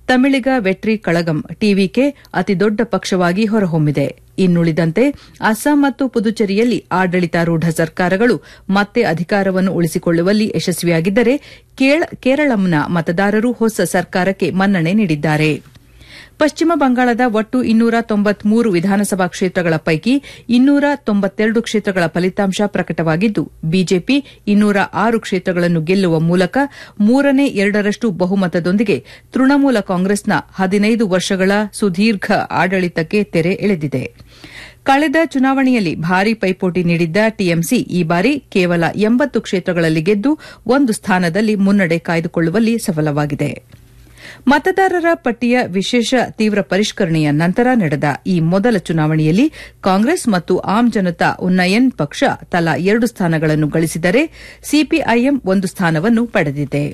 Tamilaga Vetri Kazhagam TVK ಅತಿದೊಡ್ಡ ಪಕ್ಷವಾಗಿ ಹೊರಹೊಮ್ಮಿದೆ ಇನ್ನುಳಿದಂತೆ ಅಸ್ಸಾಂ ಮತ್ತು ಪುದುಚೇರಿಯಲ್ಲಿ ಆಡಳಿತಾರೂಢ ಸರ್ಕಾರಗಳು ಮತ್ತೆ ಅಧಿಕಾರವನ್ನು ಉಳಿಸಿಕೊಳ್ಳುವಲ್ಲಿ ಯಶಸ್ವಿಯಾಗಿದ್ದರೆ ಕೇರಳಂನ ಮತದಾರರು ಹೊಸ ಸರ್ಕಾರಕ್ಕೆ ಮನ್ನಣೆ ನೀಡಿದ್ದಾರೆ ಪಶ್ಚಿಮ ಬಂಗಾಳದ ಒಟ್ಟು ಇನ್ನೂರ ತೊಂಬತ್ಮೂರು ವಿಧಾನಸಭಾ ಕ್ಷೇತ್ರಗಳ ಪೈಕಿ ಇನ್ನೂರ ತೊಂಬತ್ತೆರಡು ಕ್ಷೇತ್ರಗಳ ಫಲಿತಾಂಶ ಪ್ರಕಟವಾಗಿದ್ದು ಬಿಜೆಪಿ ಇನ್ನೂರ ಆರು ಕ್ಷೇತ್ರಗಳನ್ನು ಗೆಲ್ಲುವ ಮೂಲಕ ಮೂರನೇ ಎರಡರಷ್ಟು ಬಹುಮತದೊಂದಿಗೆ ತೃಣಮೂಲ ಕಾಂಗ್ರೆಸ್ನ ಹದಿನೈದು ವರ್ಷಗಳ ಸುದೀರ್ಘ ಆಡಳಿತಕ್ಕೆ ತೆರೆ ಎಳೆದಿದೆ ಕಳೆದ ಚುನಾವಣೆಯಲ್ಲಿ ಭಾರೀ ಪೈಪೋಟಿ ನೀಡಿದ್ದ ಟಿಎಂಸಿ ಈ ಬಾರಿ ಕೇವಲ ಎಂಬತ್ತು ಕ್ಷೇತ್ರಗಳಲ್ಲಿ ಗೆದ್ದು ಒಂದು ಸ್ಥಾನದಲ್ಲಿ ಮುನ್ನಡೆ ಕಾಯ್ದುಕೊಳ್ಳುವಲ್ಲಿ ಸಫಲವಾಗಿದೆ ಮತದಾರರ ಪಟ್ಟಿಯ ವಿಶೇಷ ತೀವ್ರ ಪರಿಷ್ಕರಣೆಯ ನಂತರ ನಡೆದ ಈ ಮೊದಲ ಚುನಾವಣೆಯಲ್ಲಿ ಕಾಂಗ್ರೆಸ್ ಮತ್ತು ಆಮ್ ಜನತಾ ಉನ್ನಯನ್ ಪಕ್ಷ ತಲಾ ಎರಡು ಸ್ಥಾನಗಳನ್ನು ಗಳಿಸಿದರೆ ಸಿಪಿಐಎಂ ಒಂದು ಸ್ಥಾನವನ್ನು ಪಡೆದಿದೆ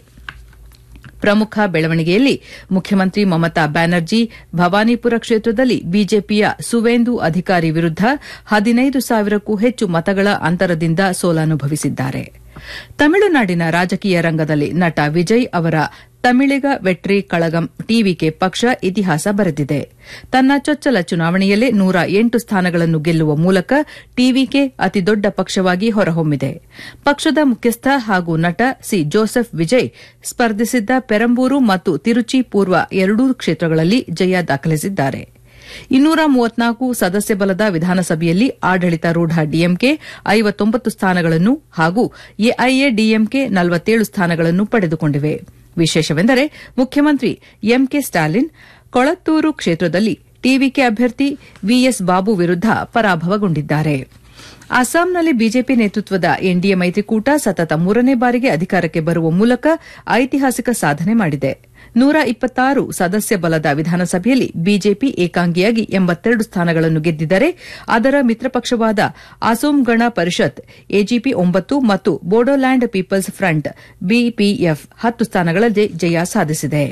ಪ್ರಮುಖ ಬೆಳವಣಿಗೆಯಲ್ಲಿ ಮುಖ್ಯಮಂತ್ರಿ ಮಮತಾ ಬ್ಯಾನರ್ಜಿ ಭವಾನಿಪುರ ಕ್ಷೇತ್ರದಲ್ಲಿ ಬಿಜೆಪಿಯ ಸುವೇಂದು ಅಧಿಕಾರಿ ವಿರುದ್ದ ಹದಿನೈದು ಸಾವಿರಕ್ಕೂ ಹೆಚ್ಚು ಮತಗಳ ಅಂತರದಿಂದ ಸೋಲನುಭವಿಸಿದ್ದಾರೆ ತಮಿಳುನಾಡಿನ ರಾಜಕೀಯ ರಂಗದಲ್ಲಿ ನಟ ವಿಜಯ್ ಅವರ ತಮಿಳಿಗ ವೆಟ್ರಿ ಕಳಗಂ ಟಿವಿಕೆ ಪಕ್ಷ ಇತಿಹಾಸ ಬರೆದಿದೆ ತನ್ನ ಚೊಚ್ಚಲ ಚುನಾವಣೆಯಲ್ಲೇ ನೂರ ಎಂಟು ಸ್ಥಾನಗಳನ್ನು ಗೆಲ್ಲುವ ಮೂಲಕ ಟಿವಿಕೆ ಅತಿದೊಡ್ಡ ಪಕ್ಷವಾಗಿ ಹೊರಹೊಮ್ಮಿದೆ ಪಕ್ಷದ ಮುಖ್ಯಸ್ಥ ಹಾಗೂ ನಟ ಸಿ ಜೋಸೆಫ್ ವಿಜಯ್ ಸ್ಪರ್ಧಿಸಿದ್ದ ಪೆರಂಬೂರು ಮತ್ತು ತಿರುಚಿ ಪೂರ್ವ ಎರಡೂ ಕ್ಷೇತ್ರಗಳಲ್ಲಿ ಜಯ ದಾಖಲಿಸಿದ್ದಾರೆ ಇನ್ನೂರ ಮೂವತ್ನಾಲ್ಕು ಸದಸ್ಯ ಬಲದ ವಿಧಾನಸಭೆಯಲ್ಲಿ ಆಡಳಿತಾರೂಢ ಡಿಎಂಕೆ ಐವತ್ತೊಂಬತ್ತು ಸ್ಥಾನಗಳನ್ನು ಹಾಗೂ ಎಐಎಡಿಎಂಕೆ ನಲವತ್ತೇಳು ಸ್ಥಾನಗಳನ್ನು ಪಡೆದುಕೊಂಡಿವೆ ವಿಶೇಷವೆಂದರೆ ಮುಖ್ಯಮಂತ್ರಿ ಎಂಕೆ ಸ್ಟಾಲಿನ್ ಕೊಳತ್ತೂರು ಕ್ಷೇತ್ರದಲ್ಲಿ ಟಿವಿಕೆ ಅಭ್ಯರ್ಥಿ ವಿಎಸ್ ಬಾಬು ವಿರುದ್ದ ಪರಾಭವಗೊಂಡಿದ್ದಾರೆ ಅಸ್ಸಾಂನಲ್ಲಿ ಬಿಜೆಪಿ ನೇತೃತ್ವದ ಎನ್ಡಿಎ ಮೈತ್ರಿಕೂಟ ಸತತ ಮೂರನೇ ಬಾರಿಗೆ ಅಧಿಕಾರಕ್ಕೆ ಬರುವ ಮೂಲಕ ಐತಿಹಾಸಿಕ ಸಾಧನೆ ಮಾಡಿದೆ ನೂರ ಇಪ್ಪತ್ತಾರು ಸದಸ್ಯ ಬಲದ ವಿಧಾನಸಭೆಯಲ್ಲಿ ಬಿಜೆಪಿ ಏಕಾಂಗಿಯಾಗಿ ಎಂಬತ್ತೆರಡು ಸ್ಥಾನಗಳನ್ನು ಗೆದ್ದಿದ್ದರೆ ಅದರ ಮಿತ್ರಪಕ್ಷವಾದ ಅಸೋಂ ಗಣ ಪರಿಷತ್ ಎಜಿಪಿ ಒಂಬತ್ತು ಮತ್ತು ಬೋಡೋಲ್ಯಾಂಡ್ ಪೀಪಲ್ಸ್ ಫ್ರಂಟ್ ಬಿಪಿಎಫ್ ಹತ್ತು ಸ್ಥಾನಗಳಲ್ಲಿ ಜಯ ಸಾಧಿಸಿದೆ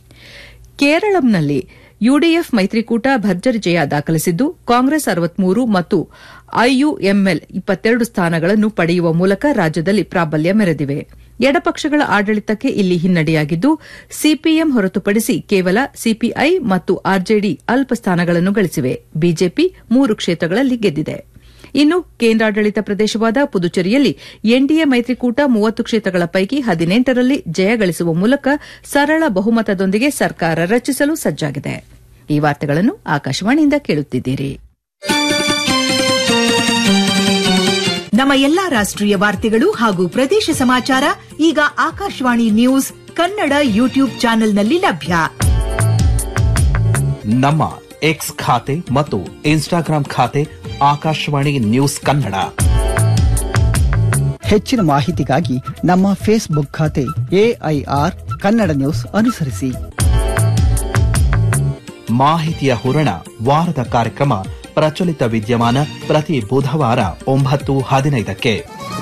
ಕೇರಳಂನಲ್ಲಿ ಯುಡಿಎಫ್ ಮೈತ್ರಿಕೂಟ ಭರ್ಜರಿ ಜಯ ದಾಖಲಿಸಿದ್ದು ಕಾಂಗ್ರೆಸ್ ಅರವತ್ಮೂರು ಮತ್ತು ಐಯುಎಂಎಲ್ ಇಪ್ಪತ್ತೆರಡು ಸ್ಥಾನಗಳನ್ನು ಪಡೆಯುವ ಮೂಲಕ ರಾಜ್ಯದಲ್ಲಿ ಪ್ರಾಬಲ್ಯ ಮೆರೆದಿವೆ ಎಡಪಕ್ಷಗಳ ಆಡಳಿತಕ್ಕೆ ಇಲ್ಲಿ ಹಿನ್ನಡೆಯಾಗಿದ್ದು ಸಿಪಿಎಂ ಹೊರತುಪಡಿಸಿ ಕೇವಲ ಸಿಪಿಐ ಮತ್ತು ಆರ್ಜೆಡಿ ಅಲ್ಪ ಸ್ಥಾನಗಳನ್ನು ಗಳಿಸಿವೆ ಬಿಜೆಪಿ ಮೂರು ಕ್ಷೇತ್ರಗಳಲ್ಲಿ ಗೆದ್ದಿದೆ ಇನ್ನು ಕೇಂದ್ರಾಡಳಿತ ಪ್ರದೇಶವಾದ ಪುದುಚೇರಿಯಲ್ಲಿ ಎನ್ಡಿಎ ಮೈತ್ರಿಕೂಟ ಮೂವತ್ತು ಕ್ಷೇತ್ರಗಳ ಪೈಕಿ ಹದಿನೆಂಟರಲ್ಲಿ ಜಯ ಗಳಿಸುವ ಮೂಲಕ ಸರಳ ಬಹುಮತದೊಂದಿಗೆ ಸರ್ಕಾರ ರಚಿಸಲು ಸಜ್ಜಾಗಿದೆ ಈ ವಾರ್ತೆಗಳನ್ನು ಆಕಾಶವಾಣಿಯಿಂದ ಕೇಳುತ್ತಿದ್ದೀರಿ ನಮ್ಮ ಎಲ್ಲಾ ರಾಷ್ಟ್ರೀಯ ವಾರ್ತೆಗಳು ಹಾಗೂ ಪ್ರದೇಶ ಸಮಾಚಾರ ಈಗ ಆಕಾಶವಾಣಿ ನ್ಯೂಸ್ ಕನ್ನಡ ಯೂಟ್ಯೂಬ್ ಚಾನೆಲ್ನಲ್ಲಿ ಲಭ್ಯ ನಮ್ಮ ಎಕ್ಸ್ ಖಾತೆ ಮತ್ತು ಇನ್ಸ್ಟಾಗ್ರಾಂ ಖಾತೆ ಆಕಾಶವಾಣಿ ನ್ಯೂಸ್ ಕನ್ನಡ ಹೆಚ್ಚಿನ ಮಾಹಿತಿಗಾಗಿ ನಮ್ಮ ಫೇಸ್ಬುಕ್ ಖಾತೆ ಎಐಆರ್ ಕನ್ನಡ ನ್ಯೂಸ್ ಅನುಸರಿಸಿ ಮಾಹಿತಿಯ ಹೂರಣ ವಾರದ ಕಾರ್ಯಕ್ರಮ ಪ್ರಚಲಿತ ವಿದ್ಯಮಾನ ಪ್ರತಿ ಬುಧವಾರ ಒಂಬತ್ತು ಹದಿನೈದಕ್ಕೆ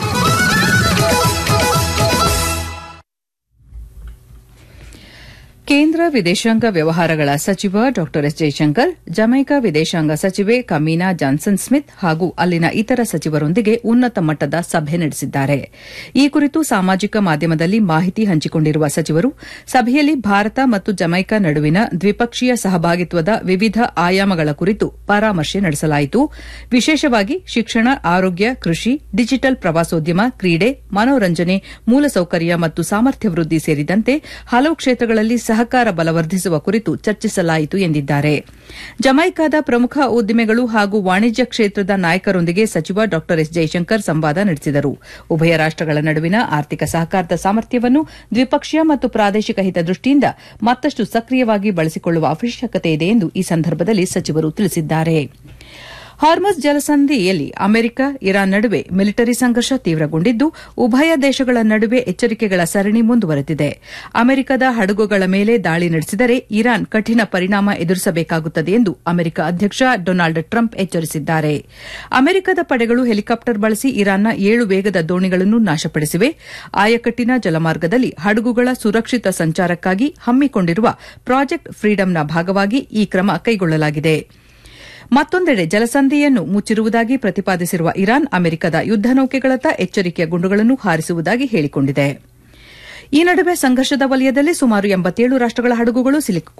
ಕೇಂದ್ರ ವಿದೇಶಾಂಗ ವ್ಯವಹಾರಗಳ ಸಚಿವ ಡಾ ಎಸ್ ಜೈಶಂಕರ್ ಜಮೈಕಾ ವಿದೇಶಾಂಗ ಸಚಿವೆ ಕಮೀನಾ ಜಾನ್ಸನ್ ಸ್ಮಿತ್ ಹಾಗೂ ಅಲ್ಲಿನ ಇತರ ಸಚಿವರೊಂದಿಗೆ ಉನ್ನತ ಮಟ್ಟದ ಸಭೆ ನಡೆಸಿದ್ದಾರೆ ಈ ಕುರಿತು ಸಾಮಾಜಿಕ ಮಾಧ್ಯಮದಲ್ಲಿ ಮಾಹಿತಿ ಹಂಚಿಕೊಂಡಿರುವ ಸಚಿವರು ಸಭೆಯಲ್ಲಿ ಭಾರತ ಮತ್ತು ಜಮೈಕಾ ನಡುವಿನ ದ್ವಿಪಕ್ಷೀಯ ಸಹಭಾಗಿತ್ವದ ವಿವಿಧ ಆಯಾಮಗಳ ಕುರಿತು ಪರಾಮರ್ಶೆ ನಡೆಸಲಾಯಿತು ವಿಶೇಷವಾಗಿ ಶಿಕ್ಷಣ ಆರೋಗ್ಯ ಕೃಷಿ ಡಿಜಿಟಲ್ ಪ್ರವಾಸೋದ್ಯಮ ಕ್ರೀಡೆ ಮನೋರಂಜನೆ ಮೂಲಸೌಕರ್ಯ ಮತ್ತು ಸಾಮರ್ಥ್ಯ ವೃದ್ಧಿ ಸೇರಿದಂತೆ ಹಲವು ಕ್ಷೇತ್ರಗಳಲ್ಲಿ ಸಹಕಾರ ಬಲವರ್ಧಿಸುವ ಕುರಿತು ಚರ್ಚಿಸಲಾಯಿತು ಎಂದಿದ್ದಾರೆ ಜಮೈಕಾದ ಪ್ರಮುಖ ಉದ್ದಿಮೆಗಳು ಹಾಗೂ ವಾಣಿಜ್ಯ ಕ್ಷೇತ್ರದ ನಾಯಕರೊಂದಿಗೆ ಸಚಿವ ಡಾ ಎಸ್ ಜೈಶಂಕರ್ ಸಂವಾದ ನಡೆಸಿದರು ಉಭಯ ರಾಷ್ಟಗಳ ನಡುವಿನ ಆರ್ಥಿಕ ಸಹಕಾರದ ಸಾಮರ್ಥ್ಯವನ್ನು ದ್ವಿಪಕ್ಷೀಯ ಮತ್ತು ಪ್ರಾದೇಶಿಕ ಹಿತದೃಷ್ಟಿಯಿಂದ ಮತ್ತಷ್ಟು ಸಕ್ರಿಯವಾಗಿ ಬಳಸಿಕೊಳ್ಳುವ ಅವಶ್ಯಕತೆ ಇದೆ ಎಂದು ಈ ಸಂದರ್ಭದಲ್ಲಿ ಸಚಿವರು ತಿಳಿಸಿದ್ದಾರೆ ಹಾರ್ಮಸ್ ಜಲಸಂಧಿಯಲ್ಲಿ ಅಮೆರಿಕ ಇರಾನ್ ನಡುವೆ ಮಿಲಿಟರಿ ಸಂಘರ್ಷ ತೀವ್ರಗೊಂಡಿದ್ದು ಉಭಯ ದೇಶಗಳ ನಡುವೆ ಎಚ್ಚರಿಕೆಗಳ ಸರಣಿ ಮುಂದುವರೆದಿದೆ ಅಮೆರಿಕದ ಹಡಗುಗಳ ಮೇಲೆ ದಾಳಿ ನಡೆಸಿದರೆ ಇರಾನ್ ಕಠಿಣ ಪರಿಣಾಮ ಎದುರಿಸಬೇಕಾಗುತ್ತದೆ ಎಂದು ಅಮೆರಿಕ ಅಧ್ಯಕ್ಷ ಡೊನಾಲ್ಡ್ ಟ್ರಂಪ್ ಎಚ್ಚರಿಸಿದ್ದಾರೆ ಅಮೆರಿಕದ ಪಡೆಗಳು ಹೆಲಿಕಾಪ್ಟರ್ ಬಳಸಿ ಇರಾನ್ನ ಏಳು ವೇಗದ ದೋಣಿಗಳನ್ನು ನಾಶಪಡಿಸಿವೆ ಆಯಕಟ್ಟಿನ ಜಲಮಾರ್ಗದಲ್ಲಿ ಹಡಗುಗಳ ಸುರಕ್ಷಿತ ಸಂಚಾರಕ್ಕಾಗಿ ಹಮ್ಮಿಕೊಂಡಿರುವ ಪ್ರಾಜೆಕ್ಟ್ ಫ್ರೀಡಂನ ಭಾಗವಾಗಿ ಈ ಕ್ರಮ ಕೈಗೊಳ್ಳಲಾಗಿದೆ ಮತ್ತೊಂದೆಡೆ ಜಲಸಂಧಿಯನ್ನು ಮುಚ್ಚಿರುವುದಾಗಿ ಪ್ರತಿಪಾದಿಸಿರುವ ಇರಾನ್ ಅಮೆರಿಕದ ಯುದ್ದ ನೌಕೆಗಳತ್ತ ಎಚ್ಚರಿಕೆಯ ಗುಂಡುಗಳನ್ನು ಹಾರಿಸುವುದಾಗಿ ಹೇಳಿಕೊಂಡಿದೆ ಈ ನಡುವೆ ಸಂಘರ್ಷದ ವಲಯದಲ್ಲಿ ಸುಮಾರು ಎಂಬತ್ತೇಳು ರಾಷ್ಟಗಳ ಹಡಗುಗಳು ಸಿಲುಕಿಕೊಂಡಿವೆ